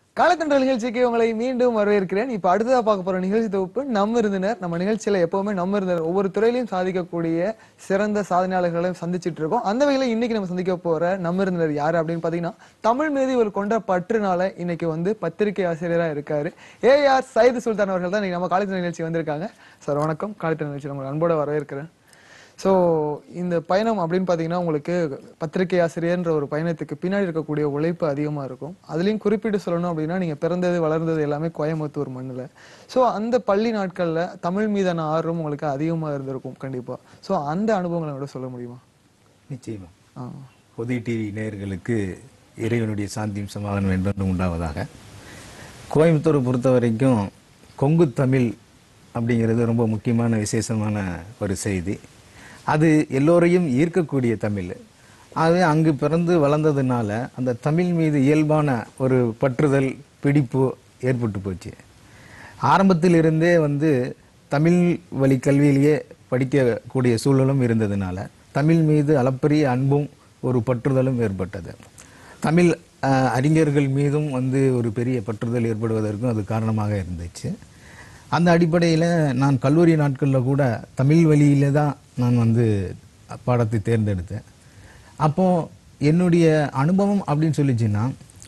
காலக்கண்டல் நிகழ்ச்சிக்கு உங்களை மீண்டும் வரவேற்கிறேன் இப்ப அடுத்ததா பார்க்க போற நிகழ்ச்சி தொகுப்பு நம்ம விருந்தினர் நம்ம நிகழ்ச்சியில எப்பவுமே நம்ம விருந்தினர் ஒவ்வொரு துறையிலையும் சாதிக்கக்கூடிய சிறந்த சாதனையாளர்களையும் சந்திச்சிட்டு இருக்கோம் அந்த வகையில இன்னைக்கு நம்ம சந்திக்க போற நம்ம விருந்தினர் யாரு அப்படின்னு பாத்தீங்கன்னா தமிழ் மீது இவர் கொண்ட பற்றுனால இன்னைக்கு வந்து பத்திரிகை ஆசிரியரா இருக்காரு ஏ ஆர் சைது சுல்தான் அவர்கள் தான் இன்னைக்கு நம்ம காலேஜ் நிகழ்ச்சி வந்திருக்காங்க சார் வணக்கம் காலேஜ் நிகழ்ச்சி உங்களை அன்போட வரவேற்கிறேன் ஸோ இந்த பயணம் அப்படின்னு பார்த்தீங்கன்னா உங்களுக்கு பத்திரிகை ஆசிரியர்ன்ற ஒரு பயணத்துக்கு பின்னாடி இருக்கக்கூடிய உழைப்பு அதிகமாக இருக்கும் அதுலேயும் குறிப்பிட்டு சொல்லணும் அப்படின்னா நீங்கள் பிறந்தது வளர்ந்தது எல்லாமே கோயம்புத்தூர் மண்ணில் ஸோ அந்த பள்ளி நாட்களில் தமிழ் மீதான ஆர்வம் உங்களுக்கு அதிகமாக இருந்திருக்கும் கண்டிப்பாக ஸோ அந்த அனுபவங்களை கூட சொல்ல முடியுமா நிச்சயமா ஆ பொது டிவி நேயர்களுக்கு இறைவனுடைய சாந்தியும் சமாதானம் என்றும் உண்டாவதாக கோயம்புத்தூரை பொறுத்த வரைக்கும் கொங்கு தமிழ் அப்படிங்கிறது ரொம்ப முக்கியமான விசேஷமான ஒரு செய்தி அது எல்லோரையும் ஈர்க்கக்கூடிய தமிழ் அது அங்கு பிறந்து வளர்ந்ததுனால அந்த தமிழ் மீது இயல்பான ஒரு பற்றுதல் பிடிப்பு ஏற்பட்டு போச்சு ஆரம்பத்தில் இருந்தே வந்து தமிழ் வழி கல்வியிலேயே படிக்கக்கூடிய சூழலும் இருந்ததுனால தமிழ் மீது அளப்பரிய அன்பும் ஒரு பற்றுதலும் ஏற்பட்டது தமிழ் அஹ், அறிஞர்கள் மீதும் வந்து ஒரு பெரிய பற்றுதல் ஏற்படுவதற்கும் அது காரணமாக இருந்துச்சு அந்த அடிப்படையில் நான் கல்லூரி நாட்களில் கூட தமிழ் வழியில தான் நான் வந்து பாடத்தை தேர்ந்தெடுத்தேன் அப்போ என்னுடைய அனுபவம் அப்படின்னு சொல்லிச்சுன்னா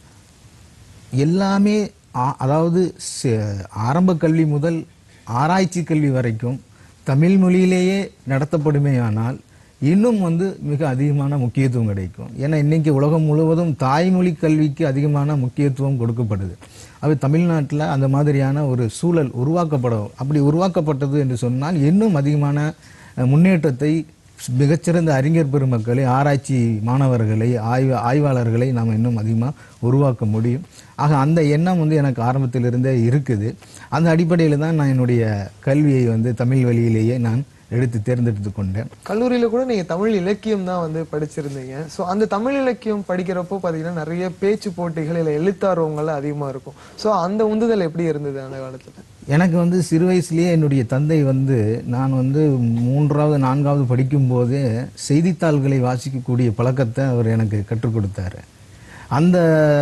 எல்லாமே ஆ- அதாவது ச- ஆரம்ப கல்வி முதல் ஆராய்ச்சி கல்வி வரைக்கும் தமிழ் மொழியிலேயே நடத்தப்படுமேயானால் இன்னும் வந்து மிக அதிகமான முக்கியத்துவம் கிடைக்கும் ஏன்னா இன்னைக்கு உலகம் முழுவதும் தாய்மொழி கல்விக்கு அதிகமான முக்கியத்துவம் கொடுக்கப்படுது அது தமிழ்நாட்டில் அந்த மாதிரியான ஒரு சூழல் உருவாக்கப்படும் அப்படி உருவாக்கப்பட்டது என்று சொன்னால் இன்னும் அதிகமான அஹ், முன்னேற்றத்தை மிகச்சிறந்த அறிஞர் பெருமக்களை ஆராய்ச்சி மாணவர்களை ஆய்வு ஆய்வாளர்களை நாம் இன்னும் அதிகமாக உருவாக்க முடியும் ஆக அந்த எண்ணம் வந்து எனக்கு ஆரம்பத்திலிருந்தே இருக்குது அந்த அடிப்படையில் தான் நான் என்னுடைய கல்வியை வந்து தமிழ் வழியிலேயே நான் எடுத்து தேர்ந்தெடுத்து கொண்டேன் கல்லூரியில கூட நீங்க தமிழ் இலக்கியம் தான் வந்து படிச்சிருந்தீங்க ஸோ அந்த தமிழ் இலக்கியம் படிக்கிறப்போ பார்த்தீங்கன்னா நிறைய பேச்சு போட்டிகள் இல்லை எழுத்தார்வங்கள் அதிகமாக இருக்கும் ஸோ அந்த உந்துதல் எப்படி இருந்தது அந்த காலத்துல எனக்கு வந்து சிறு வயசுலேயே என்னுடைய தந்தை வந்து நான் வந்து மூன்றாவது நான்காவது படிக்கும்போதே செய்தித்தாள்களை வாசிக்கக்கூடிய பழக்கத்தை அவர் எனக்கு கற்றுக் கொடுத்தாரு அந்த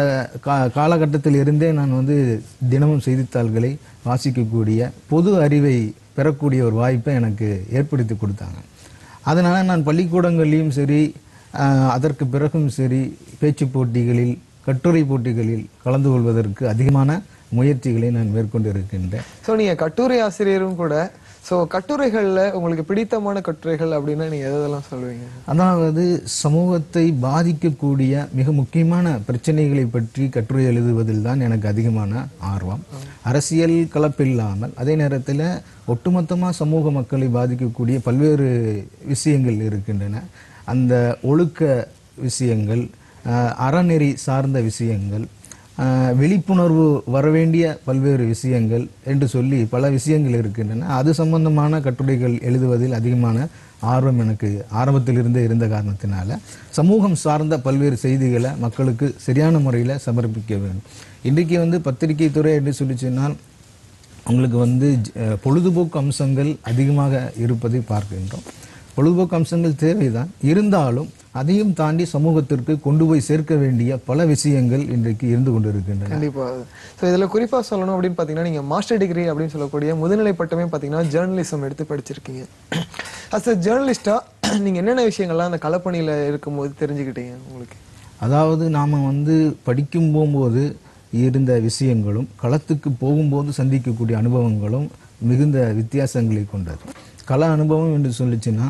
கா காலகட்டத்தில் இருந்தே நான் வந்து தினமும் செய்தித்தாள்களை வாசிக்கக்கூடிய பொது அறிவை பெறக்கூடிய ஒரு வாய்ப்பை எனக்கு ஏற்படுத்தி கொடுத்தாங்க அதனால் நான் பள்ளிக்கூடங்கள்லேயும் சரி ஆஹ், அதற்கு பிறகும் சரி பேச்சு போட்டிகளில் கட்டுரை போட்டிகளில் கலந்து கொள்வதற்கு அதிகமான முயற்சிகளை நான் மேற்கொண்டு இருக்கின்றேன் ஸோ நீங்க கட்டுரை ஆசிரியரும் கூட ஸோ கட்டுரைகள்ல உங்களுக்கு பிடித்தமான கட்டுரைகள் அப்படின்னா நீங்க எதெல்லாம் சொல்லுவீங்க அதாவது சமூகத்தை பாதிக்கக்கூடிய மிக முக்கியமான பிரச்சனைகளை பற்றி கட்டுரை எழுதுவதில் தான் எனக்கு அதிகமான ஆர்வம் அரசியல் கலப்பில்லாமல் அதே நேரத்தில் ஒட்டுமொத்தமாக சமூக மக்களை பாதிக்கக்கூடிய பல்வேறு விஷயங்கள் இருக்கின்றன அந்த ஒழுக்க விஷயங்கள் அஹ், அறநெறி சார்ந்த விஷயங்கள் ஆஹ் விழிப்புணர்வு வரவேண்டிய பல்வேறு விஷயங்கள் என்று சொல்லி பல விஷயங்கள் இருக்கின்றன அது சம்பந்தமான கட்டுரைகள் எழுதுவதில் அதிகமான ஆர்வம் எனக்கு ஆரம்பத்திலிருந்தே இருந்த காரணத்தினால சமூகம் சார்ந்த பல்வேறு செய்திகளை மக்களுக்கு சரியான முறையில் சமர்ப்பிக்க வேண்டும் இன்றைக்கு வந்து பத்திரிகை துறை என்று சொல்லி சொன்னால் உங்களுக்கு வந்து அஹ், பொழுதுபோக்கு அம்சங்கள் அதிகமாக இருப்பதை பார்க்கின்றோம் பொழுதுபோக்கு அம்சங்கள் தேவைதான் இருந்தாலும் அதையும் தாண்டி சமூகத்திற்கு கொண்டு போய் சேர்க்க வேண்டிய பல விஷயங்கள் இன்றைக்கு இருந்து கொண்டிருக்கின்றன கண்டிப்பா ஸோ இதுல குறிப்பா சொல்லணும் அப்படின்னு பாத்தீங்கன்னா நீங்க மாஸ்டர் டிகிரி அப்படின்னு சொல்லக்கூடிய முதுநிலை பட்டமே பாத்தீங்கன்னா ஜேர்னலிசம் எடுத்து படிச்சிருக்கீங்க அஸ் அ ஜேர்னலிஸ்டா நீங்க என்னென்ன விஷயங்கள்லாம் அந்த களப்பணியில இருக்கும்போது தெரிஞ்சுக்கிட்டீங்க உங்களுக்கு அதாவது நாம் வந்து படிக்கும் போகும்போது இருந்த விஷயங்களும் களத்துக்கு போகும்போது சந்திக்கக்கூடிய அனுபவங்களும் மிகுந்த வித்தியாசங்களை கொண்டது கள அனுபவம் என்று சொல்லிச்சுன்னா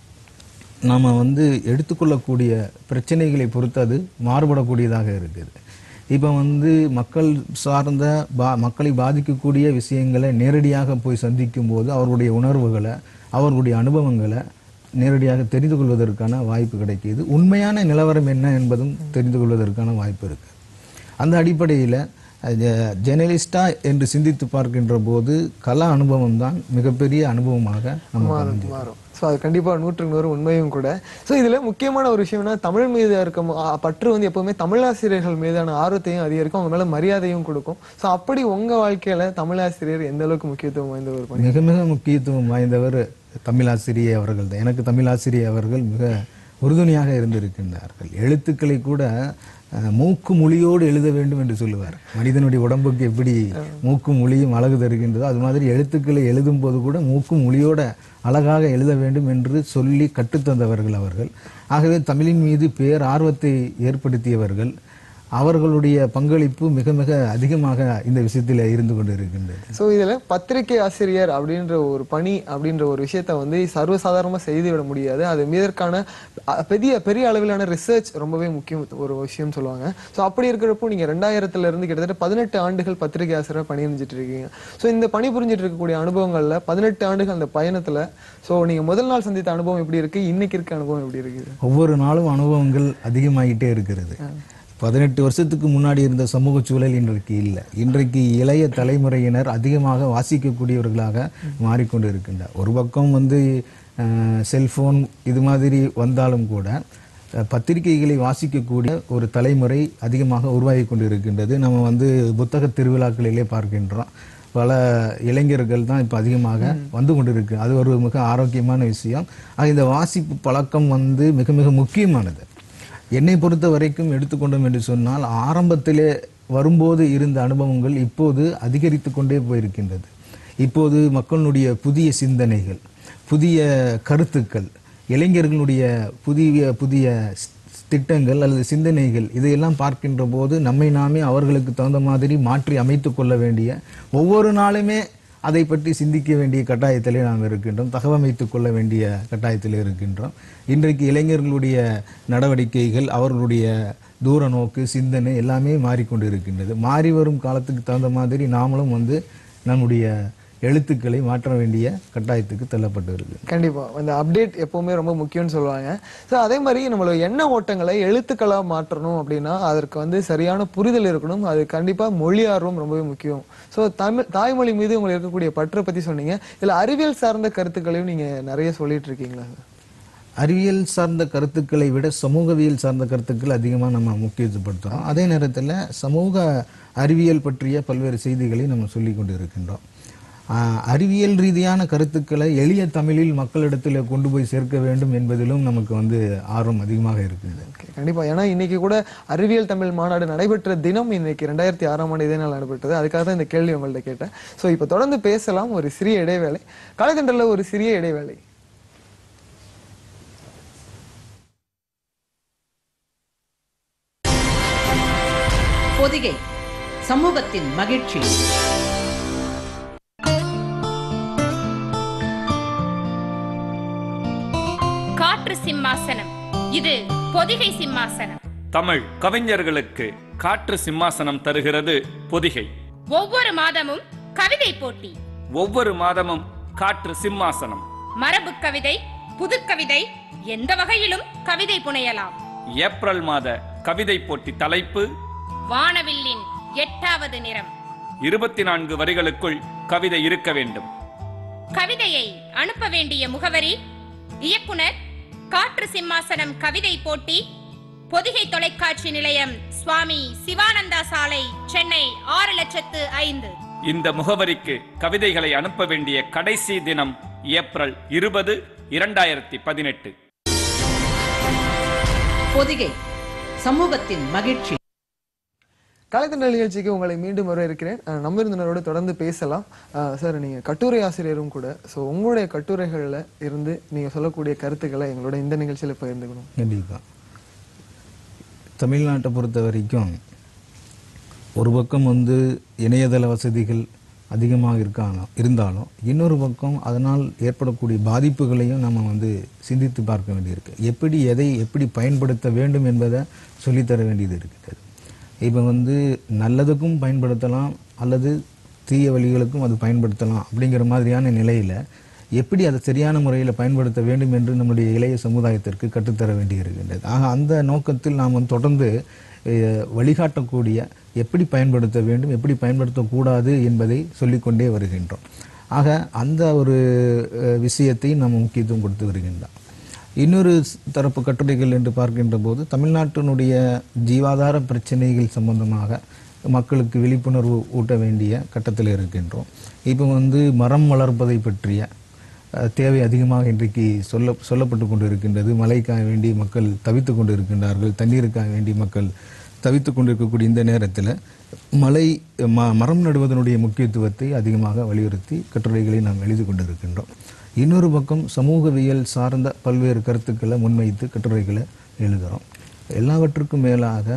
நாம் வந்து எடுத்துக்கொள்ளக்கூடிய பிரச்சனைகளை பொறுத்து அது மாறுபடக்கூடியதாக இருக்குது இப்போ வந்து மக்கள் சார்ந்த பா மக்களை பாதிக்கக்கூடிய விஷயங்களை நேரடியாக போய் சந்திக்கும் போது அவர்களுடைய உணர்வுகளை அவர்களுடைய அனுபவங்களை நேரடியாக தெரிந்து கொள்வதற்கான வாய்ப்பு கிடைக்கிது உண்மையான நிலவரம் என்ன என்பதும் தெரிந்து கொள்வதற்கான வாய்ப்பு இருக்கு அந்த அடிப்படையில் ஜெர்னலிஸ்டா என்று சிந்தித்து பார்க்கின்ற போது கலா அனுபவம் தான் மிகப்பெரிய அனுபவமாக நமக்கு அமைஞ்சது. மாறும் ஸோ அது கண்டிப்பா நூற்றுக்கு நூறு உண்மையும் கூட ஸோ இதுல முக்கியமான ஒரு விஷயம்னா தமிழ் மீது இருக்க மு- ஆ, பற்று வந்து எப்பவுமே தமிழாசிரியர்கள் மீதான ஆர்வத்தையும் அதிகரிக்கும் அவங்க மேல மரியாதையும் கொடுக்கும் ஸோ அப்படி உங்க வாழ்க்கையில தமிழாசிரியர் எந்த அளவுக்கு முக்கியத்துவம் வாய்ந்த ஒரு பணி மிக மிக முக்கியத்துவம் வாய்ந்தவர் தமிழாசிரியை அவர்கள் தான் எனக்கு தமிழாசிரியை அவர்கள் மிக உறுதுணையாக இருந்திருக்கின்றார்கள் எழுத்துக்களை கூட அஹ், மூக்கு மொழியோடு எழுத வேண்டும் என்று சொல்லுவார் மனிதனுடைய உடம்புக்கு எப்படி மூக்கும் மொழியும் அழகு தருகின்றதோ அது மாதிரி எழுத்துக்களை எழுதும் போது கூட மூக்கும் மொழியோட அழகாக எழுத வேண்டும் என்று சொல்லி கற்றுத்தந்தவர்கள் அவர்கள் ஆகவே தமிழின் மீது பேர் ஆர்வத்தை ஏற்படுத்தியவர்கள் அவர்களுடைய பங்களிப்பு மிக மிக அதிகமாக இந்த விஷயத்தில் இருந்து கொண்டு இருக்கின்றது ஸோ இதுல பத்திரிகை ஆசிரியர் அப்படின்ற ஒரு பணி அப்படின்ற ஒரு விஷயத்த வந்து சர்வசாதாரணமா செய்து விட முடியாது அது மீதற்கான அ, பெரிய பெரிய அளவிலான ரிசர்ச் ரொம்பவே முக்கியம் ஒரு விஷயம் சொல்லுவாங்க ஸோ அப்படி இருக்கிறப்போ நீங்க ரெண்டாயிரத்துல இருந்து கிட்டத்தட்ட பதினெட்டு ஆண்டுகள் பத்திரிகை ஆசிரியர் பணி செஞ்சுட்டு இருக்கீங்க ஸோ இந்த பணி புரிஞ்சிட்டு இருக்கக்கூடிய அனுபவங்கள்ல பதினெட்டு ஆண்டுகள் அந்த பயணத்துல ஸோ நீங்க முதல் நாள் சந்தித்த அனுபவம் எப்படி இருக்கு இன்னைக்கு இருக்க அனுபவம் எப்படி இருக்குது ஒவ்வொரு நாளும் அனுபவங்கள் அதிகமாகிட்டே இருக்கிறது பதினெட்டு வருஷத்துக்கு முன்னாடி இருந்த சமூக சூழல் இன்றைக்கு இல்லை இன்றைக்கு இளைய தலைமுறையினர் அதிகமாக வாசிக்கக்கூடியவர்களாக மாறிக்கொண்டு இருக்கின்றார் ஒரு பக்கம் வந்து செல்போன் இது மாதிரி வந்தாலும் கூட அஹ், பத்திரிகைகளை வாசிக்கக்கூடிய ஒரு தலைமுறை அதிகமாக உருவாகி கொண்டு இருக்கின்றது நம்ம வந்து புத்தக திருவிழாக்களிலே பார்க்கின்றோம் பல இளைஞர்கள் தான் இப்போ அதிகமாக வந்து கொண்டிருக்கு அது ஒரு மிக ஆரோக்கியமான விஷயம் ஆக இந்த வாசிப்பு பழக்கம் வந்து மிக மிக முக்கியமானது என்னை பொறுத்த வரைக்கும் எடுத்துக்கொண்டோம் என்று சொன்னால் ஆரம்பத்திலே வரும்போது இருந்த அனுபவங்கள் இப்போது அதிகரித்து கொண்டே போயிருக்கின்றது இப்போது மக்களுடைய புதிய சிந்தனைகள் புதிய கருத்துக்கள் இளைஞர்களுடைய புதிய புதிய ஸ்- திட்டங்கள் அல்லது சிந்தனைகள் இதையெல்லாம் பார்க்கின்ற போது நம்மை நாமே அவர்களுக்கு தகுந்த மாதிரி மாற்றி அமைத்துக் கொள்ள வேண்டிய ஒவ்வொரு நாளுமே அதை பற்றி சிந்திக்க வேண்டிய கட்டாயத்திலே நாம் இருக்கின்றோம் தகவமைத்துக் கொள்ள வேண்டிய கட்டாயத்தில் இருக்கின்றோம் இன்றைக்கு இளைஞர்களுடைய நடவடிக்கைகள் அவர்களுடைய தூர நோக்கு சிந்தனை எல்லாமே மாறிக்கொண்டு இருக்கின்றது மாறி வரும் காலத்துக்கு தகுந்த மாதிரி நாமளும் வந்து நம்முடைய எழுத்துக்களை மாற்ற வேண்டிய கட்டாயத்துக்கு தள்ளப்பட்டு இருக்கு கண்டிப்பா அந்த அப்டேட் எப்பவுமே ரொம்ப முக்கியம்னு சொல்லுவாங்க ஸோ அதே மாதிரி நம்மளோட எண்ண ஓட்டங்களை எழுத்துக்களா மாற்றணும் அப்படின்னா அதற்கு வந்து சரியான புரிதல் இருக்கணும் அது கண்டிப்பா மொழி ஆர்வம் ரொம்பவே முக்கியம் ஸோ தமிழ் தாய்மொழி மீது உங்களுக்கு இருக்கக்கூடிய பற்றை பத்தி சொன்னீங்க இதுல அறிவியல் சார்ந்த கருத்துக்களையும் நீங்க நிறைய சொல்லிட்டு இருக்கீங்களா அறிவியல் சார்ந்த கருத்துக்களை விட சமூகவியல் சார்ந்த கருத்துக்கள் அதிகமாக நம்ம முக்கியத்துவப்படுத்துகிறோம் அதே நேரத்தில் சமூக அறிவியல் பற்றிய பல்வேறு செய்திகளை நம்ம சொல்லி கொண்டு இருக்கின்றோம் ஆஹ், அறிவியல் ரீதியான கருத்துக்களை எளிய தமிழில் மக்களிடத்தில் கொண்டு போய் சேர்க்க வேண்டும் என்பதிலும் நமக்கு வந்து ஆர்வம் அதிகமாக இருக்குது Okay, கண்டிப்பா ஏன்னா இன்னைக்கு கூட அறிவியல் தமிழ் மாநாடு நடைபெற்ற தினம் இன்னைக்கு ரெண்டாயிரத்தி ஆறாம் ஆண்டு இதே நாள் நடைபெற்றது அதுக்காக தான் இந்த கேள்வி உங்கள்ட்ட கேட்டேன் ஸோ இப்போ தொடர்ந்து பேசலாம் ஒரு சிறிய இடைவேளை கலைத்தண்டல ஒரு சிறிய இடைவேளை பொதிகை சமூகத்தின் மகிழ்ச்சி காற்று சிம்மாசனம் இது பொதிகை சிம்மாசனம் தமிழ் கவிஞர்களுக்கு காற்று சிம்மாசனம் தருகிறது பொதிகை ஒவ்வொரு மாதமும் கவிதை போட்டி ஒவ்வொரு மாதமும் காற்று சிம்மாசனம் மரபு கவிதை புதுக்கவிதை எந்த வகையிலும் கவிதை புனையலாம் ஏப்ரல் மாத கவிதை போட்டி தலைப்பு வானவில்லின் எட்டாவது நிறம் இருபத்தி நான்கு வரிகளுக்குள் கவிதை இருக்க வேண்டும் கவிதையை அனுப்ப வேண்டிய முகவரி இயக்குனர் காற்று சிம்மாசனம் கவிதை போட்டி பொதிகை தொலைக்காட்சி நிலையம் சுவாமி சிவானந்தா சாலை சென்னை ஆறு லட்சத்து ஐந்து இந்த முகவரிக்கு கவிதைகளை அனுப்ப வேண்டிய கடைசி தினம் ஏப்ரல் இருபது இரண்டாயிரத்தி பதினெட்டு பொதிகை சமூகத்தின் மகிழ்ச்சி கலைத்தண்டல் நிகழ்ச்சிக்கு உங்களை மீண்டும் வரவேற்கிறேன் அஹ் நம்ம விருந்தினரோடு தொடர்ந்து பேசலாம் அஹ் சார் நீங்க கட்டுரை ஆசிரியரும் கூட ஸோ உங்களுடைய கட்டுரைகள்ல இருந்து நீங்க சொல்லக்கூடிய கருத்துக்களை எங்களோட இந்த நிகழ்ச்சியில பகிர்ந்துக்கணும் கண்டிப்பாக தமிழ்நாட்டை பொறுத்த வரைக்கும் ஒரு பக்கம் வந்து இணையதள வசதிகள் அதிகமாக இருக்காங்க இருந்தாலும் இன்னொரு பக்கம் அதனால் ஏற்படக்கூடிய பாதிப்புகளையும் நம்ம வந்து சிந்தித்து பார்க்க வேண்டியிருக்கு எப்படி எதை எப்படி பயன்படுத்த வேண்டும் என்பதை சொல்லித்தர வேண்டியது இருக்கிறது இப்போ வந்து நல்லதுக்கும் பயன்படுத்தலாம் அல்லது தீய வழிகளுக்கும் அது பயன்படுத்தலாம் அப்படிங்கிற மாதிரியான நிலையில் எப்படி அதை சரியான முறையில் பயன்படுத்த வேண்டும் என்று நம்முடைய இளைய சமுதாயத்திற்கு கற்றுத்தர வேண்டியிருக்கின்றது ஆக அந்த நோக்கத்தில் நாம் வந்து தொடர்ந்து அஹ், வழிகாட்டக்கூடிய எப்படி பயன்படுத்த வேண்டும் எப்படி பயன்படுத்தக்கூடாது என்பதை சொல்லிக்கொண்டே வருகின்றோம் ஆக அந்த ஒரு அஹ், விஷயத்தை நாம் முக்கியத்துவம் கொடுத்து வருகின்றோம் இன்னொரு ஸ்- தரப்பு கட்டுரைகள் என்று பார்க்கின்ற போது தமிழ்நாட்டினுடைய ஜீவாதார பிரச்சனைகள் சம்பந்தமாக மக்களுக்கு விழிப்புணர்வு ஊட்ட வேண்டிய கட்டத்தில் இருக்கின்றோம் இப்போ வந்து மரம் வளர்ப்பதை பற்றிய அஹ், தேவை அதிகமாக இன்றைக்கு சொல்ல சொல்லப்பட்டு கொண்டு இருக்கின்றது மழைக்காக வேண்டி மக்கள் தவித்து கொண்டு இருக்கின்றார்கள் தண்ணீருக்காக வேண்டி மக்கள் தவித்துக் கொண்டிருக்கக்கூடிய இந்த நேரத்தில் மலை ம மரம் நடுவதனுடைய முக்கியத்துவத்தை அதிகமாக வலியுறுத்தி கட்டுரைகளை நாம் எழுதி கொண்டிருக்கின்றோம் இன்னொரு பக்கம் சமூகவியல் சார்ந்த பல்வேறு கருத்துக்களை முன்வைத்து கட்டுரைகளை எழுதுகிறோம் எல்லாவற்றுக்கும் மேலாக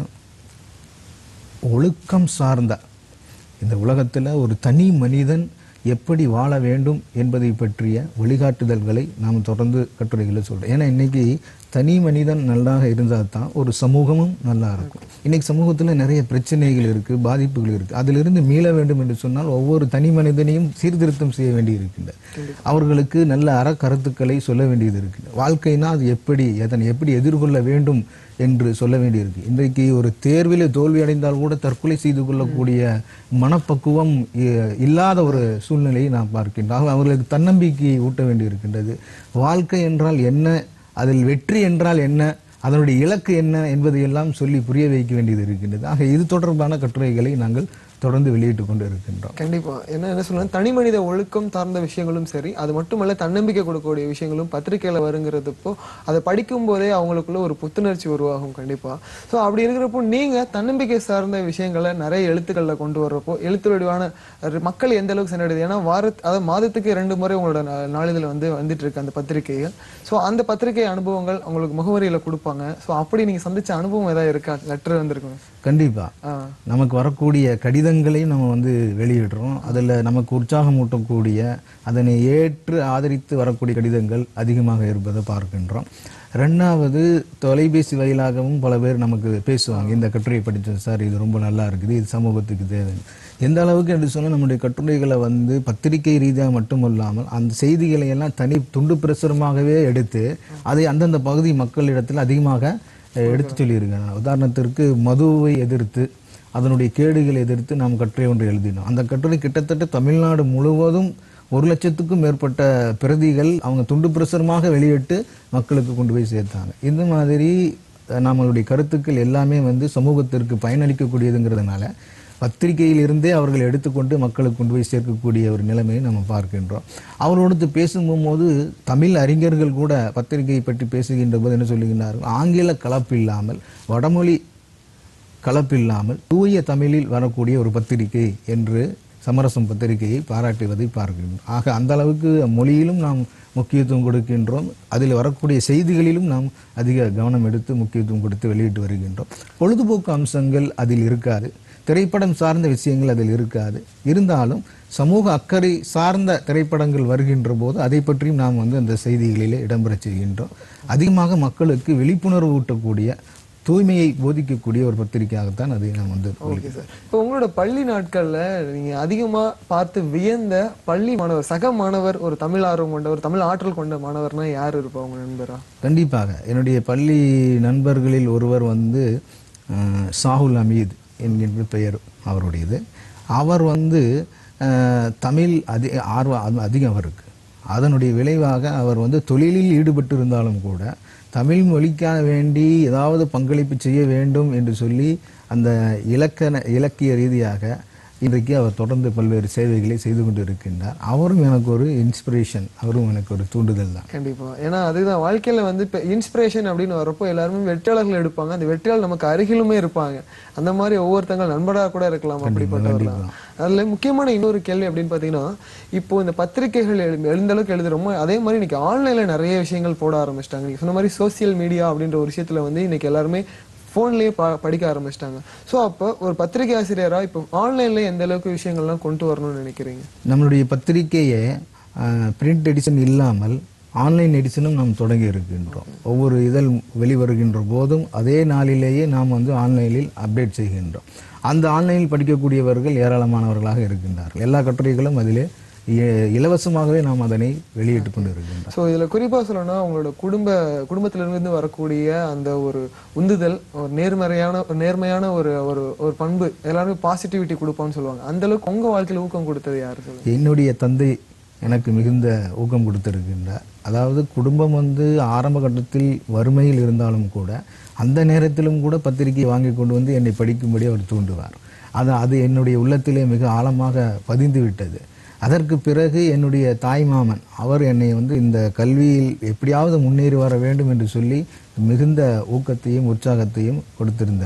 ஒழுக்கம் சார்ந்த இந்த உலகத்தில் ஒரு தனி மனிதன் எப்படி வாழ வேண்டும் என்பதை பற்றிய வழிகாட்டுதல்களை நாம் தொடர்ந்து கட்டுரைகளை சொல்கிறோம் ஏன்னா இன்னைக்கு தனி மனிதன் நல்லாக இருந்தால் தான் ஒரு சமூகமும் நல்லா இருக்கும் இன்னைக்கு சமூகத்தில் நிறைய பிரச்சனைகள் இருக்குது பாதிப்புகள் இருக்குது அதிலிருந்து மீள வேண்டும் என்று சொன்னால் ஒவ்வொரு தனி மனிதனையும் சீர்திருத்தம் செய்ய வேண்டி இருக்கின்றது அவர்களுக்கு நல்ல அறக்கருத்துக்களை சொல்ல வேண்டியது இருக்குது வாழ்க்கைனா அது எப்படி அதனை எப்படி எதிர்கொள்ள வேண்டும் என்று சொல்ல வேண்டியிருக்கு இன்றைக்கு ஒரு தேர்வில் தோல்வி அடைந்தால் கூட தற்கொலை செய்து கொள்ளக்கூடிய மனப்பக்குவம் இ- இல்லாத ஒரு சூழ்நிலையை நாம் பார்க்கின்றோம் ஆக அவர்களுக்கு தன்னம்பிக்கையை ஊட்ட வேண்டியிருக்கின்றது வாழ்க்கை என்றால் என்ன அதில் வெற்றி என்றால் என்ன அதனுடைய இலக்கு என்ன என்பதையெல்லாம் சொல்லி புரிய வைக்க வேண்டியது இருக்கின்றது ஆக இது தொடர்பான கட்டுரைகளை நாங்கள் தொடர்ந்து வெளியிட்டு கொண்டு இருக்கின்றோம் கண்டிப்பா என்ன என்ன சொல்லலாம் தனி மனித ஒழுக்கம் சார்ந்த விஷயங்களும் சரி அது மட்டுமல்ல தன்னம்பிக்கை கொடுக்கக்கூடிய விஷயங்களும் பத்திரிக்கையில வருங்கிறதுப்போ அதை படிக்கும் போதே அவங்களுக்குள்ள ஒரு புத்துணர்ச்சி உருவாகும் கண்டிப்பா சோ அப்படி இருக்கிறப்போ நீங்க தன்னம்பிக்கை சார்ந்த விஷயங்களை நிறைய எழுத்துக்கள்ல கொண்டு வர்றப்போ எழுத்து வடிவான அஹ், மக்கள் எந்த அளவுக்கு சென்றடையுது ஏன்னா வார அதாவது மாதத்துக்கு இரண்டு முறை உங்களோட நா- நாளிதழ் வந்து வந்துட்டு இருக்கு அந்த பத்திரிகைகள் சோ அந்த பத்திரிகை அனுபவங்கள் உங்களுக்கு முகவரியில கொடுப்பாங்க சோ அப்படி நீங்க சந்திச்ச அனுபவம் ஏதாவது இருக்கா லெட்டர் வந்திருக்கும் கண்டிப்பா ஆ நமக்கு வரக்கூடிய கடிதங்களையும் நம்ம வந்து வெளியிடுறோம் அதில் நமக்கு உற்சாகம் ஊட்டக்கூடிய அதனை ஏற்று ஆதரித்து வரக்கூடிய கடிதங்கள் அதிகமாக இருப்பதை பார்க்கின்றோம் ரெண்டாவது தொலைபேசி வாயிலாகவும் பல பேர் நமக்கு பேசுவாங்க இந்த கட்டுரையை படித்தோம் சார் இது ரொம்ப நல்லா இருக்குது இது சமூகத்துக்கு தேவை எந்த அளவுக்கு என்று சொன்னால் நம்முடைய கட்டுரைகளை வந்து பத்திரிகை ரீதியாக மட்டுமல்லாமல் அந்த செய்திகளை எல்லாம் தனி துண்டு பிரசுரமாகவே எடுத்து அதை அந்தந்த பகுதி மக்களிடத்தில் அதிகமாக அஹ், எடுத்து சொல்லியிருக்கேன் உதாரணத்திற்கு மதுவை எதிர்த்து அதனுடைய கேடுகளை எதிர்த்து நாம் கட்டுரை ஒன்று எழுதினோம் அந்த கட்டுரை கிட்டத்தட்ட தமிழ்நாடு முழுவதும் ஒரு லட்சத்துக்கும் மேற்பட்ட பிரதிகள் அவங்க துண்டு பிரசுரமாக வெளியிட்டு மக்களுக்கு கொண்டு போய் சேர்த்தாங்க இந்த மாதிரி அஹ், நம்மளுடைய கருத்துக்கள் எல்லாமே வந்து சமூகத்திற்கு பயனளிக்கக்கூடியதுங்கிறதுனால பத்திரிகையில் இருந்தே அவர்கள் எடுத்துக்கொண்டு மக்களுக்கு கொண்டு போய் சேர்க்கக்கூடிய ஒரு நிலைமையை நம்ம பார்க்கின்றோம் அவரோடு பேசும்போது தமிழ் அறிஞர்கள் கூட பத்திரிகையை பற்றி பேசுகின்ற போது என்ன சொல்லுகின்றார்கள் ஆங்கில கலப்பில்லாமல் வடமொழி கலப்பில்லாமல் தூய தமிழில் வரக்கூடிய ஒரு பத்திரிகை என்று சமரசம் பத்திரிகையை பாராட்டுவதை பார்க்கின்றோம் ஆக அந்த அளவுக்கு மொழியிலும் நாம் முக்கியத்துவம் கொடுக்கின்றோம் அதில் வரக்கூடிய செய்திகளிலும் நாம் அதிக கவனம் எடுத்து முக்கியத்துவம் கொடுத்து வெளியிட்டு வருகின்றோம் பொழுதுபோக்கு அம்சங்கள் அதில் இருக்காது திரைப்படம் சார்ந்த விஷயங்கள் அதில் இருக்காது இருந்தாலும் சமூக அக்கறை சார்ந்த திரைப்படங்கள் வருகின்ற போது அதை பற்றியும் நாம் வந்து அந்த செய்திகளிலே இடம்பெறச் செய்கின்றோம் அதிகமாக மக்களுக்கு விழிப்புணர்வு ஊட்டக்கூடிய தூய்மையை போதிக்கக்கூடிய ஒரு பத்திரிகையாகத்தான் அதை நாம் வந்து ஓகே சார் இப்போ உங்களோட பள்ளி நாட்கள்ல நீங்க அதிகமா பார்த்து வியந்த பள்ளி மாணவர் சக மாணவர் ஒரு தமிழ் ஆர்வம் கொண்ட ஒரு தமிழ் ஆற்றல் கொண்ட மாணவர்னா யார் இருப்பா உங்க நண்பரா கண்டிப்பாக என்னுடைய பள்ளி நண்பர்களில் ஒருவர் வந்து அஹ், சாகுல் அமீத் என்கின்ற பெயர் அவருடையது அவர் வந்து அஹ், தமிழ் அதி ஆர்வம் அதிகம் அவருக்கு அதனுடைய விளைவாக அவர் வந்து தொழிலில் ஈடுபட்டு இருந்தாலும் கூட தமிழ் மொழிக்காக வேண்டி ஏதாவது பங்களிப்பு செய்ய வேண்டும் என்று சொல்லி அந்த இலக்கண இலக்கிய ரீதியாக இன்றைக்கு அவர் தொடர்ந்து பல்வேறு சேவைகளை செய்து கொண்டு இருக்கின்றார் அவரும் எனக்கு ஒரு இன்ஸ்பிரேஷன் அவரும் எனக்கு ஒரு தூண்டுதல் தான் கண்டிப்பா ஏன்னா அதுதான் வாழ்க்கையில வந்து இப்ப இன்ஸ்பிரேஷன் அப்படின்னு வரப்போ எல்லாருமே வெற்றியாளர்கள் எடுப்பாங்க அந்த வெற்றியாளர் நமக்கு அருகிலுமே இருப்பாங்க அந்த மாதிரி ஒவ்வொருத்தங்க நண்பரா கூட இருக்கலாம் அப்படிப்பட்டவர் தான் அதுல முக்கியமான இன்னொரு கேள்வி அப்படின்னு பாத்தீங்கன்னா இப்போ இந்த பத்திரிகைகள் எழு- எழுந்த அளவுக்கு எழுதுறோமோ அதே மாதிரி இன்னைக்கு ஆன்லைன்ல நிறைய விஷயங்கள் போட ஆரம்பிச்சிட்டாங்க நீங்க சொன்ன மாதிரி சோசியல் மீடியா அப்படின்ற ஒரு விஷயத்துல வந்து இன்னைக்கு எல்லாருமே ஃபோன்லயே படிக்க ஆரம்பிச்சிட்டாங்க சோ அப்போ ஒரு பத்திரிகை ஆசிரியரா இப்போ ஆன்லைன்ல எந்த அளவுக்கு விஷயங்கள்லாம் கொண்டு வரணும்னு நினைக்கிறீங்க நம்மளுடைய பத்திரிகையை பிரிண்ட் எடிஷன் இல்லாமல் ஆன்லைன் எடிஷனும் நாம் தொடங்கி இருக்கின்றோம் ஒவ்வொரு இதழ் வெளிவருகின்ற போதும் அதே நாளிலேயே நாம் வந்து ஆன்லைனில் அப்டேட் செய்கின்றோம் அந்த ஆன்லைனில் படிக்கக்கூடியவர்கள் ஏராளமானவர்களாக இருக்கின்றார்கள் எல்லா கட்டுரைகளும் அதிலே இ- இலவசமாகவே நாம் அதனை வெளியிட்டு கொண்டு இருக்கின்றோம் ஸோ இதுல குறிப்பா சொல்லணும்னா உங்களோட குடும்ப குடும்பத்திலிருந்து வரக்கூடிய அந்த ஒரு உந்துதல் ஒரு நேர்மறையான ஒரு நேர்மையான ஒரு ஒரு ஒரு பண்பு எல்லாருமே பாசிட்டிவிட்டி கொடுப்பான்னு சொல்லுவாங்க அந்த அளவுக்கு உங்க வாழ்க்கையில ஊக்கம் கொடுத்தது யாரு சொல்லுங்க என்னுடைய தந்தை எனக்கு மிகுந்த ஊக்கம் கொடுத்திருக்கின்றார் அதாவது குடும்பம் வந்து ஆரம்ப கட்டத்தில் வறுமையில் இருந்தாலும் கூட அந்த நேரத்திலும் கூட பத்திரிகை வாங்கி கொண்டு வந்து என்னை படிக்கும்படி அவர் தூண்டுவார் அது அது என்னுடைய உள்ளத்திலே மிக ஆழமாக பதிந்து விட்டது அதற்கு பிறகு என்னுடைய தாய் மாமன் அவர் என்னை வந்து இந்த கல்வியில் எப்படியாவது முன்னேறி வர வேண்டும் என்று சொல்லி மிகுந்த ஊக்கத்தையும் உற்சாகத்தையும் கொடுத்திருந்தார்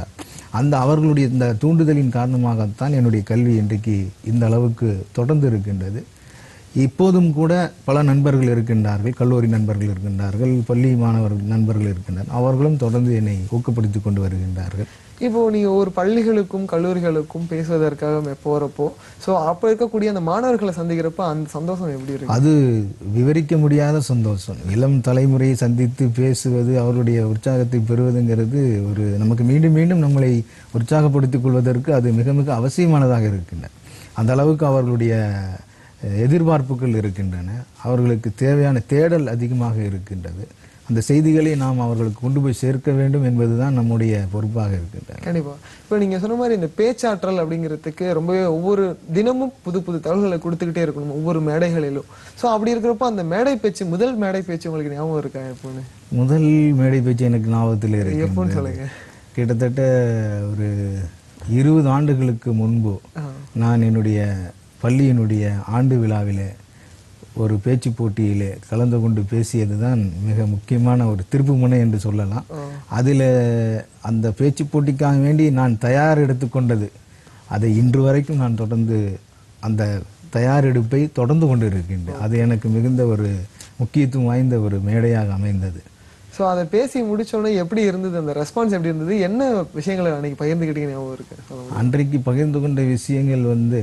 அந்த அவர்களுடைய இந்த தூண்டுதலின் காரணமாகத்தான் என்னுடைய கல்வி இன்றைக்கு இந்த அளவுக்கு தொடர்ந்து இருக்கின்றது இப்போதும் கூட பல நண்பர்கள் இருக்கின்றார்கள் கல்லூரி நண்பர்கள் இருக்கின்றார்கள் பள்ளி மாணவர்கள் நண்பர்கள் இருக்கின்றனர் அவர்களும் தொடர்ந்து என்னை ஊக்கப்படுத்தி கொண்டு வருகின்றார்கள் இப்போ நீங்க ஒரு பள்ளிகளுக்கும் கல்லூரிகளுக்கும் பேசுவதற்காக போறப்போ சோ அப்ப இருக்கக்கூடிய அந்த மாணவர்களை சந்திக்கிறப்ப அந்த சந்தோஷம் எப்படி இருக்கு அது விவரிக்க முடியாத சந்தோஷம் இளம் தலைமுறையை சந்தித்து பேசுவது அவருடைய உற்சாகத்தை பெறுவதுங்கிறது ஒரு நமக்கு மீண்டும் மீண்டும் நம்மளை உற்சாகப்படுத்திக் கொள்வதற்கு அது மிக மிக அவசியமானதாக இருக்கின்றன அந்த அளவுக்கு அவர்களுடைய அஹ், எதிர்பார்ப்புகள் இருக்கின்றன அவர்களுக்கு தேவையான தேடல் அதிகமாக இருக்கின்றது அந்த செய்திகளை நாம் அவர்களுக்கு கொண்டு போய் சேர்க்க வேண்டும் என்பதுதான் நம்முடைய பொறுப்பாக இருக்கின்றது கண்டிப்பா இப்போ நீங்க சொன்ன மாதிரி இந்த பேச்சாற்றல் அப்படிங்கிறதுக்கு ரொம்பவே ஒவ்வொரு தினமும் புது புது தகவல்களை கொடுத்துக்கிட்டே இருக்கணும் ஒவ்வொரு மேடைகளிலும் சோ அப்படி இருக்கிறப்ப அந்த மேடை பேச்சு முதல் மேடை பேச்சு உங்களுக்கு ஞாபகம் இருக்கா எப்போன்னு முதல் மேடை பேச்சு எனக்கு ஞாபகத்தில் எப்போன்னு இருக்கு சொல்லுங்க கிட்டத்தட்ட ஒரு இருபது ஆண்டுகளுக்கு முன்பு நான் என்னுடைய பள்ளியினுடைய ஆண்டு விழாவிலே ஒரு பேச்சு போட்டியிலே கலந்து கொண்டு பேசியது தான் மிக முக்கியமான ஒரு திருப்புமுனை என்று சொல்லலாம் அதில் அந்த பேச்சு போட்டிக்காக வேண்டி நான் தயார் எடுத்துக்கொண்டது அதை இன்று வரைக்கும் நான் தொடர்ந்து அந்த தயாரெடுப்பை தொடர்ந்து கொண்டு இருக்கின்றேன் அது எனக்கு மிகுந்த ஒரு முக்கியத்துவம் வாய்ந்த ஒரு மேடையாக அமைந்தது சோ அதை பேசி முடிச்ச உடனே எப்படி இருந்தது அந்த ரெஸ்பான்ஸ் எப்படி இருந்தது என்ன விஷயங்களை அன்னைக்கு பகிர்ந்துக்கிட்டீங்க ஞாபகம் இருக்கு சொல்ல முடியுமா? அன்றைக்கு பகிர்ந்து கொண்ட விஷயங்கள் வந்து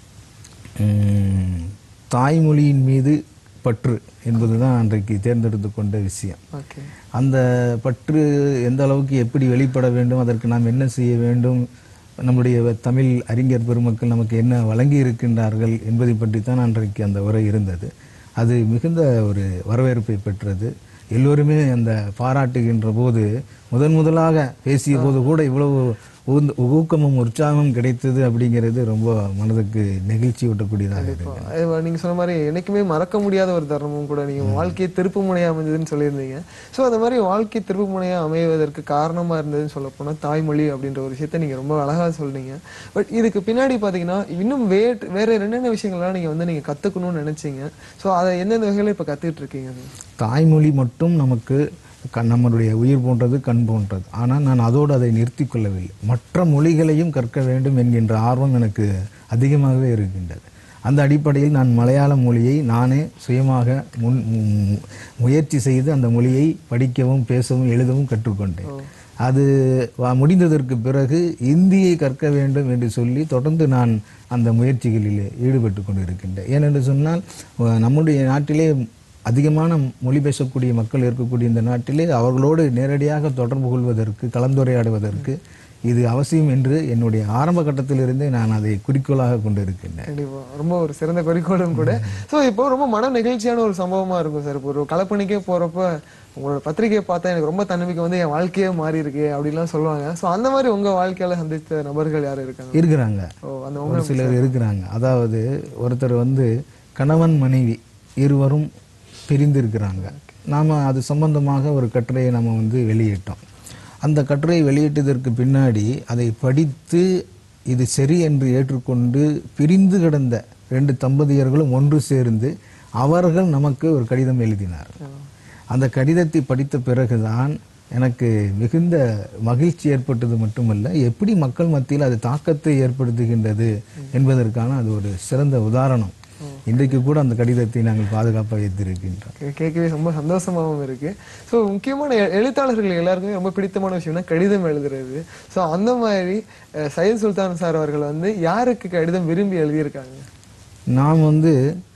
ம், தாய்மொழியின் மீது பற்று என்பதுதான் அன்றைக்கு தேர்ந்தெடுத்து கொண்ட விஷயம் ஓகே அந்த பற்று எந்த அளவுக்கு எப்படி வெளிப்பட வேண்டும் அதற்கு நாம் என்ன செய்ய வேண்டும் நம்முடைய தமிழ் அறிஞர் பெருமக்கள் நமக்கு என்ன வழங்கி இருக்கின்றார்கள் என்பதை பற்றி தான் அன்றைக்கு அந்த உரை இருந்தது அது மிகுந்த ஒரு வரவேற்பை பெற்றது எல்லோருமே அந்த பாராட்டுகின்ற போது முதன் முதலாக பேசிய போது கூட இவ்வளவு ஊந்த- ஊக்கமும் உற்சாகமும் கிடைத்தது அப்படிங்கிறது ரொம்ப மனதுக்கு நெகிழ்ச்சி ஊட்டக்கூடியதாக இருக்கு அது நீங்க சொன்ன மாதிரி என்னைக்குமே மறக்க முடியாத ஒரு தருணமும் கூட நீங்க வாழ்க்கையை திருப்பு முனையா அமைஞ்சதுன்னு சொல்லியிருந்தீங்க சோ அந்த மாதிரி வாழ்க்கை திருப்பு முனையா அமைவதற்கு காரணமா இருந்ததுன்னு சொல்ல போனா தாய்மொழி அப்படின்ற ஒரு விஷயத்த நீங்க ரொம்ப அழகா சொல்றீங்க பட் இதுக்கு பின்னாடி பாத்தீங்கன்னா இன்னும் வே வேற என்னென்ன விஷயங்கள்லாம் நீங்க வந்து நீங்க கத்துக்கணும்னு நினைச்சீங்க சோ அதை எந்தெந்த வகையில இப்ப கத்துக்கிட்டு இருக்கீங்க தாய்மொழி மட்டும் நமக்கு க- நம்மளுடைய உயிர் போன்றது கண் போன்றது ஆனால் நான் அதோடு அதை நிறுத்தி கொள்ளவில்லை மற்ற மொழிகளையும் கற்க வேண்டும் என்கின்ற ஆர்வம் எனக்கு அதிகமாகவே இருக்கின்றது அந்த அடிப்படையில் நான் மலையாள மொழியை நானே சுயமாக முன் மு- முயற்சி செய்து அந்த மொழியை படிக்கவும் பேசவும் எழுதவும் கற்றுக்கொண்டேன் அது வ- முடிந்ததற்கு பிறகு இந்தியை கற்க வேண்டும் என்று சொல்லி தொடர்ந்து நான் அந்த முயற்சிகளில் ஈடுபட்டு கொண்டிருக்கின்றேன் ஏனென்று சொன்னால் அஹ், நம்முடைய நாட்டிலே அதிகமான மொழி பேசக்கூடிய மக்கள் இருக்கக்கூடிய இந்த நாட்டிலே அவர்களோடு நேரடியாக தொடர்பு கொள்வதற்கு கலந்துரையாடுவதற்கு இது அவசியம் என்று என்னுடைய ஆரம்ப கட்டத்திலிருந்தே நான் அதை குறிக்கோளாக கொண்டிருக்கின்றேன் கண்டிப்பா ரொம்ப ஒரு சிறந்த குறிக்கோளும் கூட சோ இப்போ ரொம்ப மன நெகிழ்ச்சியான ஒரு சம்பவமா இருக்கும் சார் இப்போ ஒரு கலப்பணிக்கே போறப்ப உங்களோட பத்திரிகையை பார்த்தா எனக்கு ரொம்ப தன்னம்பிக்கை வந்து என் வாழ்க்கையே மாறி இருக்கு அப்படிலாம் சொல்லுவாங்க சோ அந்த மாதிரி உங்க வாழ்க்கையில சந்தித்த நபர்கள் யாரும் இருக்காங்க இருக்கிறாங்க ஓ அந்த ஒரு சிலர் இருக்கிறாங்க அதாவது ஒருத்தர் வந்து கணவன் மனைவி இருவரும் பிரிந்திருக்கிறாங்க நாம் அது சம்பந்தமாக ஒரு கட்டுரையை நம்ம வந்து வெளியிட்டோம் அந்த கட்டுரையை வெளியிட்டதற்கு பின்னாடி அதை படித்து இது சரி என்று ஏற்றுக்கொண்டு பிரிந்து கிடந்த ரெண்டு தம்பதியர்களும் ஒன்று சேர்ந்து அவர்கள் நமக்கு ஒரு கடிதம் எழுதினார் அந்த கடிதத்தை படித்த பிறகுதான் எனக்கு மிகுந்த மகிழ்ச்சி ஏற்பட்டது மட்டுமல்ல எப்படி மக்கள் மத்தியில் அது தாக்கத்தை ஏற்படுத்துகின்றது என்பதற்கான அது ஒரு சிறந்த உதாரணம் இன்றைக்கு கூட அந்த கடிதத்தை நாங்கள் பாதுகாப்பாக வைத்திருக்கின்றோம் கே- கேட்கவே ரொம்ப சந்தோஷமாவும் இருக்கு சோ முக்கியமான எ- எழுத்தாளர்கள் எல்லாருக்குமே ரொம்ப பிடித்தமான விஷயம்னா கடிதம் எழுதுறது சோ அந்த மாதிரி அஹ், சையத் சுல்தான் சார் அவர்கள் வந்து யாருக்கு கடிதம் விரும்பி எழுதியிருக்காங்க நாம் வந்து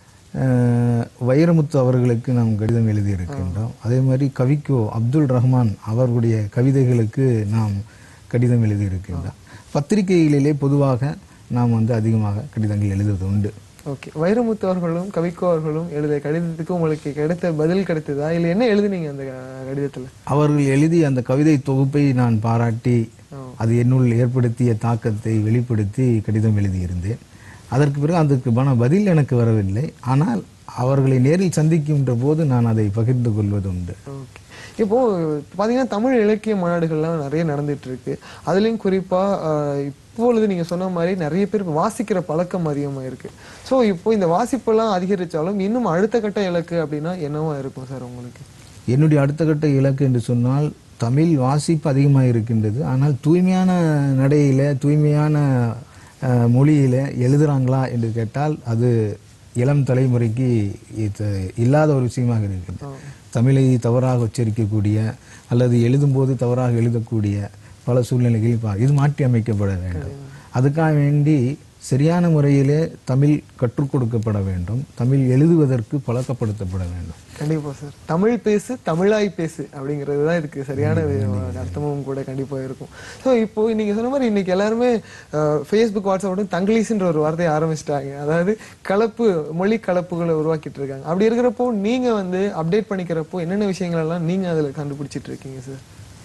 அஹ், வைரமுத்து அவர்களுக்கு நாம் கடிதம் எழுதியிருக்கின்றோம் அதே மாதிரி கவிக்கோ அப்துல் ரஹ்மான் அவர்களுடைய கவிதைகளுக்கு நாம் கடிதம் எழுதியிருக்கின்றோம் பத்திரிகைகளிலே பொதுவாக நாம் வந்து அதிகமாக கடிதங்கள் எழுதுவது உண்டு ஓகே வைரமுத்து அவர்களும் கவிக்கோ அவர்களும் எழுதிய கடிதத்துக்கு உங்களுக்கு கிடைத்த பதில் கிடைத்ததா இல்ல என்ன எழுதுனீங்க அந்த அஹ், கடிதத்துல அவர்கள் எழுதிய அந்த கவிதை தொகுப்பை நான் பாராட்டி அது என்னுள் ஏற்படுத்திய தாக்கத்தை வெளிப்படுத்தி கடிதம் எழுதியிருந்தேன் அதற்கு பிறகு அதற்கு பண பதில் எனக்கு வரவில்லை ஆனால் அவர்களை நேரில் சந்திக்கின்ற போது நான் அதை பகிர்ந்து கொள்வது உண்டு ஓகே இப்போ பாத்தீங்கன்னா தமிழ் இலக்கிய மாநாடுகள்லாம் நிறைய நடந்துட்டு இருக்கு அதுலயும் குறிப்பா அஹ், இப்பொழுது நீங்க சொன்ன மாதிரி நிறைய பேர் வாசிக்கிற பழக்கம் அதிகமா இருக்கு சோ இப்போ இந்த வாசிப்பெல்லாம் அதிகரிச்சாலும் இன்னும் அடுத்த கட்ட இலக்கு அப்படின்னா என்னவா இருக்கும் சார் உங்களுக்கு என்னுடைய அடுத்த கட்ட இலக்கு என்று சொன்னால் தமிழ் வாசிப்பு அதிகமாக இருக்கின்றது ஆனால் தூய்மையான நடையில தூய்மையான அஹ், மொழியில எழுதுறாங்களா என்று கேட்டால் அது இளம் தலைமுறைக்கு இது இல்லாத ஒரு விஷயமாக இருக்கின்றது தமிழை தவறாக உச்சரிக்கக்கூடிய அல்லது எழுதும்போது தவறாக எழுதக்கூடிய பல சூழ்நிலைகளில் பா- இது மாற்றி அமைக்கப்பட வேண்டும் அதுக்காக வேண்டி சரியான முறையிலே தமிழ் கற்றுக் கொடுக்கப்பட வேண்டும் தமிழ் எழுதுவதற்கு பழக்கப்படுத்தப்பட வேண்டும் கண்டிப்பா சார் தமிழ் பேசு தமிழாய் பேசு அப்படிங்கிறது தான் இதுக்கு சரியான வி- அர்த்தமும் கூட கண்டிப்பா இருக்கும் ஸோ இப்போ நீங்க சொன்ன மாதிரி இன்னைக்கு எல்லாருமே ஃபேஸ்புக் வாட்ஸ்அப் தங்கிலீஷ்ன்ற ஒரு வார்த்தையை ஆரம்பிச்சிட்டாங்க அதாவது கலப்பு மொழி கலப்புகளை உருவாக்கிட்டு இருக்காங்க அப்படி இருக்கிறப்போ நீங்க வந்து அப்டேட் பண்ணிக்கிறப்போ என்னென்ன விஷயங்கள் எல்லாம் நீங்க அதுல கண்டுபிடிச்சிட்டு இருக்கீங்க சார்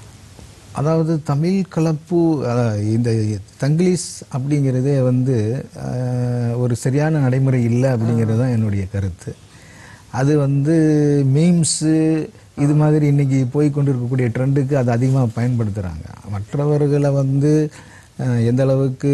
அதாவது தமிழ் கலப்பு அஹ், இந்த தங்கிலீஷ் அப்படிங்கிறதே வந்து அஹ், ஒரு சரியான நடைமுறை இல்லை அப்படிங்கிறது தான் என்னுடைய கருத்து அது வந்து மீம்ஸு இது மாதிரி இன்னைக்கு போய் கொண்டிருக்கக்கூடிய ட்ரெண்டுக்கு அது அதிகமாக பயன்படுத்துகிறாங்க மற்றவர்களை வந்து அஹ், எந்த அளவுக்கு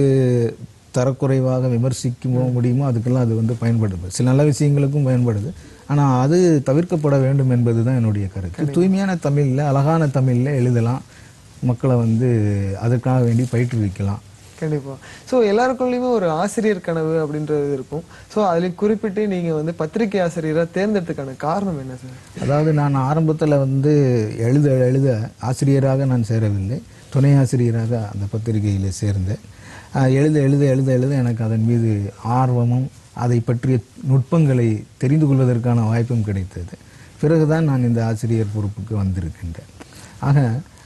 தரக்குறைவாக விமர்சிக்க முடியுமோ அதுக்கெல்லாம் அது வந்து பயன்படுது சில நல்ல விஷயங்களுக்கும் பயன்படுது ஆனால் அது தவிர்க்கப்பட வேண்டும் என்பது தான் என்னுடைய கருத்து தூய்மையான தமிழில் அழகான தமிழில் எழுதலாம் மக்களை வந்து அதற்காக வேண்டி பயிற்றுவிக்கலாம் கண்டிப்பா ஸோ எல்லாருக்குள்ளயுமே ஒரு ஆசிரியர் கனவு அப்படின்றது இருக்கும் ஸோ அதுல குறிப்பிட்டு நீங்க வந்து பத்திரிகை ஆசிரியரா தேர்ந்தெடுத்துக்கான காரணம் என்ன சார் அதாவது நான் ஆரம்பத்தில் வந்து எழுத எழுத ஆசிரியராக நான் சேரவில்லை துணை ஆசிரியராக அந்த பத்திரிகையில் சேர்ந்தேன் ஆஹ் எழுத எழுத எழுத எழுத எனக்கு அதன் மீது ஆர்வமும் அதை பற்றிய நுட்பங்களை தெரிந்து கொள்வதற்கான வாய்ப்பும் கிடைத்தது பிறகுதான் நான் இந்த ஆசிரியர் பொறுப்புக்கு வந்திருக்கின்றேன் ஆக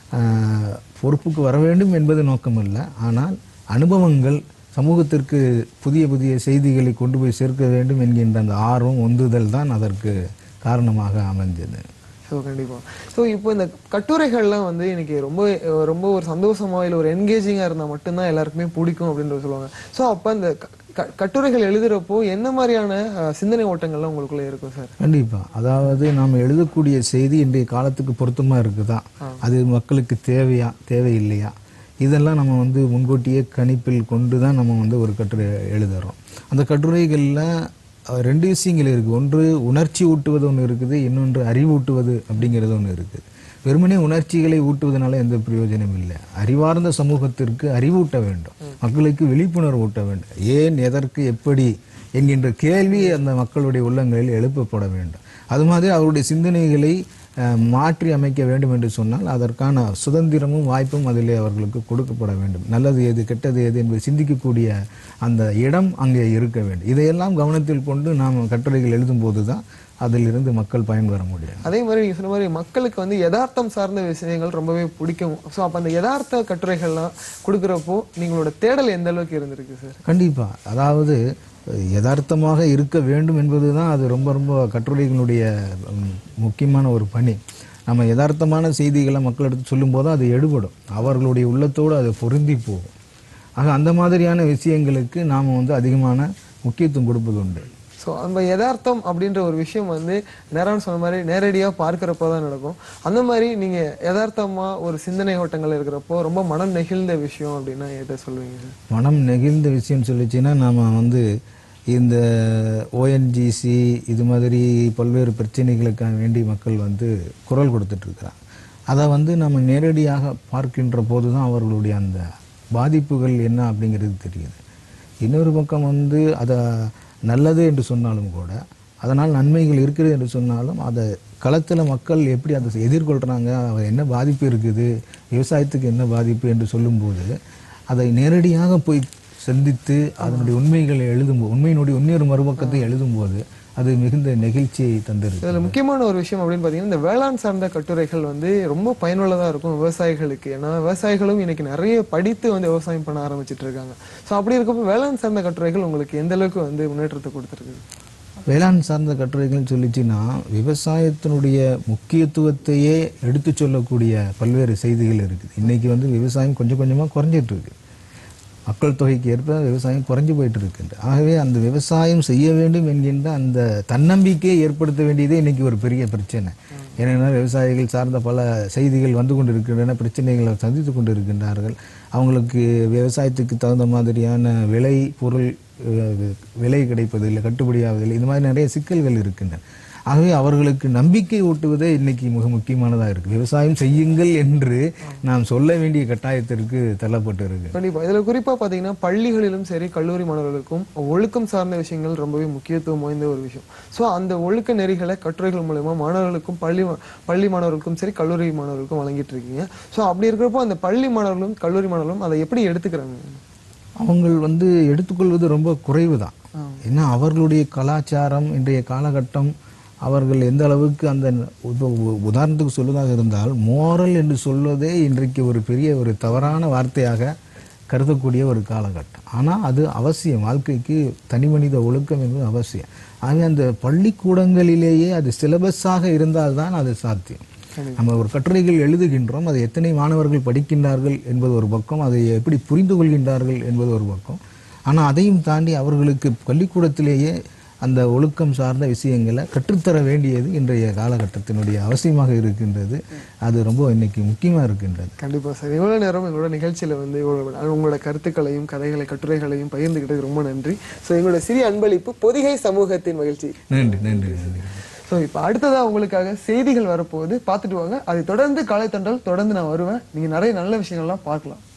ஆஹ், பொறுப்புக்கு வர வேண்டும் என்பது நோக்கமல்ல ஆனால் அனுபவங்கள் சமூகத்திற்கு புதிய புதிய செய்திகளை கொண்டு போய் சேர்க்க வேண்டும் என்கின்ற அந்த ஆர்வம் உந்துதல் தான் அதற்கு காரணமாக அமைஞ்சது ஸோ கண்டிப்பா ஸோ இப்போ இந்த கட்டுரைகள்லாம் வந்து இன்னைக்கு ரொம்ப அஹ், ரொம்ப ஒரு சந்தோஷமா இல்லை ஒரு என்கேஜிங்காக இருந்தால் மட்டும்தான் எல்லாருக்குமே பிடிக்கும் அப்படின்றது சொல்லுவாங்க ஸோ அப்போ அந்த க- க- கட்டுரைகள் எழுதுறப்போ என்ன மாதிரியான அஹ், சிந்தனை ஓட்டங்கள்லாம் உங்களுக்குள்ள இருக்கும் சார் கண்டிப்பா அதாவது நாம் எழுதக்கூடிய செய்தி இன்றைய காலத்துக்கு பொருத்தமா இருக்குதா அது மக்களுக்கு தேவையா தேவையில்லையா இதெல்லாம் நம்ம வந்து முன்கூட்டியே கணிப்பில் கொண்டு தான் நம்ம வந்து ஒரு கட்டுரை எழுதுறோம் அந்த கட்டுரைகளில் அஹ், ரெண்டு விஷயங்கள் இருக்குது ஒன்று உணர்ச்சி ஊட்டுவது ஒன்று இருக்குது இன்னொன்று அறிவூட்டுவது அப்படிங்கிறது ஒன்று இருக்குது வெறுமனே உணர்ச்சிகளை ஊட்டுவதனால எந்த பிரயோஜனம் இல்லை அறிவார்ந்த சமூகத்திற்கு அறிவூட்ட வேண்டும் மக்களுக்கு விழிப்புணர்வு ஊட்ட வேண்டும் ஏன் எதற்கு எப்படி என்கின்ற கேள்வி அந்த மக்களுடைய உள்ளங்களில் எழுப்பப்பட வேண்டும் அது மாதிரி அவருடைய சிந்தனைகளை அஹ், மாற்றி அமைக்க வேண்டும் என்று சொன்னால் அதற்கான சுதந்திரமும் வாய்ப்பும் அதிலே அவர்களுக்கு கொடுக்கப்பட வேண்டும் நல்லது எது கெட்டது எது என்பதை சிந்திக்கக்கூடிய அந்த இடம் அங்கே இருக்க வேண்டும் இதையெல்லாம் கவனத்தில் கொண்டு நாம் கட்டுரைகள் எழுதும்போது தான் அதிலிருந்து மக்கள் பயன்பெற முடியும் அதே மாதிரி நீங்க சொன்ன மாதிரி மக்களுக்கு வந்து யதார்த்தம் சார்ந்த விஷயங்கள் ரொம்பவே பிடிக்கும் ஸோ அப்போ அந்த யதார்த்த கட்டுரைகள்லாம் கொடுக்குறப்போ நீங்களோட தேடல் எந்த அளவுக்கு இருந்திருக்கு சார் கண்டிப்பா அதாவது அஹ், யதார்த்தமாக இருக்க வேண்டும் என்பதுதான் அது ரொம்ப ரொம்ப கட்டுரைகளுடைய ம், முக்கியமான ஒரு பணி நம்ம யதார்த்தமான செய்திகளை மக்களிடத்து சொல்லும்போது அது எடுபடும் அவர்களுடைய உள்ளத்தோடு அது பொருந்தி போகும் ஆக அந்த மாதிரியான விஷயங்களுக்கு நாம் வந்து அதிகமான முக்கியத்துவம் கொடுப்பது உண்டு ஸோ அந்த யதார்த்தம் அப்படின்ற ஒரு விஷயம் வந்து நேரான்னு சொன்ன மாதிரி நேரடியாக பார்க்குறப்போ தான் நடக்கும் அந்த மாதிரி நீங்கள் யதார்த்தமாக ஒரு சிந்தனை ஓட்டங்கள் இருக்கிறப்போ ரொம்ப மனம் நெகிழ்ந்த விஷயம் அப்படின்னா எதை சொல்லுவீங்க சார் மனம் நெகிழ்ந்த விஷயம் சொல்லிச்சுன்னா நாம் வந்து இந்த ஓஎன்ஜிசி இது மாதிரி பல்வேறு பிரச்சனைகளுக்காக வேண்டி மக்கள் வந்து குரல் கொடுத்துட்ருக்குறாங்க அதை வந்து நம்ம நேரடியாக பார்க்கின்ற போது தான் அவர்களுடைய அந்த பாதிப்புகள் என்ன அப்படிங்கிறது தெரியுது இன்னொரு பக்கம் வந்து அதை நல்லது என்று சொன்னாலும் கூட அதனால் நன்மைகள் இருக்கிறது என்று சொன்னாலும் அதை களத்தில் மக்கள் எப்படி அதை எதிர்கொள்கிறாங்க என்ன பாதிப்பு இருக்குது விவசாயத்துக்கு என்ன பாதிப்பு என்று சொல்லும்போது அதை நேரடியாக போய் சந்தித்து அதனுடைய உண்மைகளை எழுதும்போது உண்மையினுடைய இன்னொரு மறுபக்கத்தை எழுதும்போது அது மிகுந்த நெகிழ்ச்சியை தந்திருக்கு இதில் முக்கியமான ஒரு விஷயம் அப்படின்னு பார்த்தீங்கன்னா இந்த வேளாண் சார்ந்த கட்டுரைகள் வந்து ரொம்ப பயனுள்ளதாக இருக்கும் விவசாயிகளுக்கு ஏன்னா விவசாயிகளும் இன்னைக்கு நிறைய படித்து வந்து விவசாயம் பண்ண ஆரம்பிச்சிட்டு இருக்காங்க ஸோ அப்படி இருக்கப்போ வேளாண் சார்ந்த கட்டுரைகள் உங்களுக்கு எந்த அளவுக்கு வந்து முன்னேற்றத்தை கொடுத்துருக்குது வேளாண் சார்ந்த கட்டுரைகள் சொல்லிச்சுன்னா விவசாயத்தினுடைய முக்கியத்துவத்தையே எடுத்து சொல்லக்கூடிய பல்வேறு செய்திகள் இருக்குது இன்னைக்கு வந்து விவசாயம் கொஞ்சம் கொஞ்சமாக குறைஞ்சிட்டு இருக்கு மக்கள் தொகைக்கு ஏற்ப விவசாயம் குறைஞ்சு போயிட்டு இருக்கின்ற ஆகவே அந்த விவசாயம் செய்ய வேண்டும் என்கின்ற அந்த தன்னம்பிக்கையை ஏற்படுத்த வேண்டியதே இன்னைக்கு ஒரு பெரிய பிரச்சனை ஏன்னா விவசாயிகள் சார்ந்த பல செய்திகள் வந்து கொண்டு இருக்கின்றன பிரச்சனைகளை சந்தித்து கொண்டு இருக்கின்றார்கள் அவங்களுக்கு விவசாயத்துக்கு தகுந்த மாதிரியான விலை பொருள் அஹ், விலை கிடைப்பதில்லை கட்டுப்படியாவதில்லை இது மாதிரி நிறைய சிக்கல்கள் இருக்கின்றன ஆகவே அவர்களுக்கு நம்பிக்கை ஊட்டுவதே இன்னைக்கு மிக முக்கியமானதாக இருக்கு விவசாயம் செய்யுங்கள் என்று நாம் சொல்ல வேண்டிய கட்டாயத்திற்கு தள்ளப்பட்டு இருக்கு கண்டிப்பா இதுல குறிப்பா பாத்தீங்கன்னா பள்ளிகளிலும் சரி கல்லூரி மாணவர்களுக்கும் ஒழுக்கம் சார்ந்த விஷயங்கள் ரொம்பவே முக்கியத்துவம் வாய்ந்த ஒரு விஷயம் சோ அந்த ஒழுக்க நெறிகளை கட்டுரைகள் மூலமா மாணவர்களுக்கும் பள்ளி மா- பள்ளி மாணவர்களுக்கும் சரி கல்லூரி மாணவர்களுக்கும் வழங்கிட்டு இருக்கீங்க சோ அப்படி இருக்கிறப்போ அந்த பள்ளி மாணவர்களும் கல்லூரி மாணவர்களும் அதை எப்படி எடுத்துக்கிறாங்க அவங்கள் வந்து எடுத்துக்கொள்வது ரொம்ப குறைவு தான் ஏன்னா அவர்களுடைய கலாச்சாரம் இன்றைய காலகட்டம் அவர்கள் எந்த அளவுக்கு அந்த உத- உ- உதாரணத்துக்கு சொல்வதாக இருந்தால் மோரல் என்று சொல்வதே இன்றைக்கு ஒரு பெரிய ஒரு தவறான வார்த்தையாக கருதக்கூடிய ஒரு காலகட்டம் ஆனால் அது அவசியம் வாழ்க்கைக்கு தனிமனித ஒழுக்கம் என்பது அவசியம் ஆகவே அந்த பள்ளிக்கூடங்களிலேயே அது சிலபஸாக இருந்தால்தான் அது சாத்தியம் நம்ம ஒரு கட்டுரைகள் எழுதுகின்றோம் அதை எத்தனை மாணவர்கள் படிக்கின்றார்கள் என்பது ஒரு பக்கம் அதை எப்படி புரிந்து கொள்கின்றார்கள் என்பது ஒரு பக்கம் ஆனால் அதையும் தாண்டி அவர்களுக்கு பள்ளிக்கூடத்திலேயே அந்த ஒழுக்கம் சார்ந்த விஷயங்களை கற்றுத்தர வேண்டியது இன்றைய காலகட்டத்தினுடைய அவசியமாக இருக்கின்றது அது ரொம்ப இன்னைக்கு முக்கியமாக இருக்கின்றது கண்டிப்பா சார் இவ்வளவு நேரம் எங்களோட நிகழ்ச்சியில வந்து இவ்வளவு உங்களோட கருத்துக்களையும் கதைகளை கட்டுரைகளையும் பகிர்ந்துக்கிட்டது ரொம்ப நன்றி சோ எங்களோட சிறிய அன்பளிப்பு பொதிகை சமூகத்தின் மகிழ்ச்சி நன்றி நன்றி நன்றி ஸோ இப்போ அடுத்ததா உங்களுக்காக செய்திகள் வரப்போகுது பார்த்துட்டு வாங்க அதை தொடர்ந்து காலை தண்டல் தொடர்ந்து நான் வருவேன் நீங்க நிறைய நல்ல விஷயங்கள்லாம் பார்க்கலாம்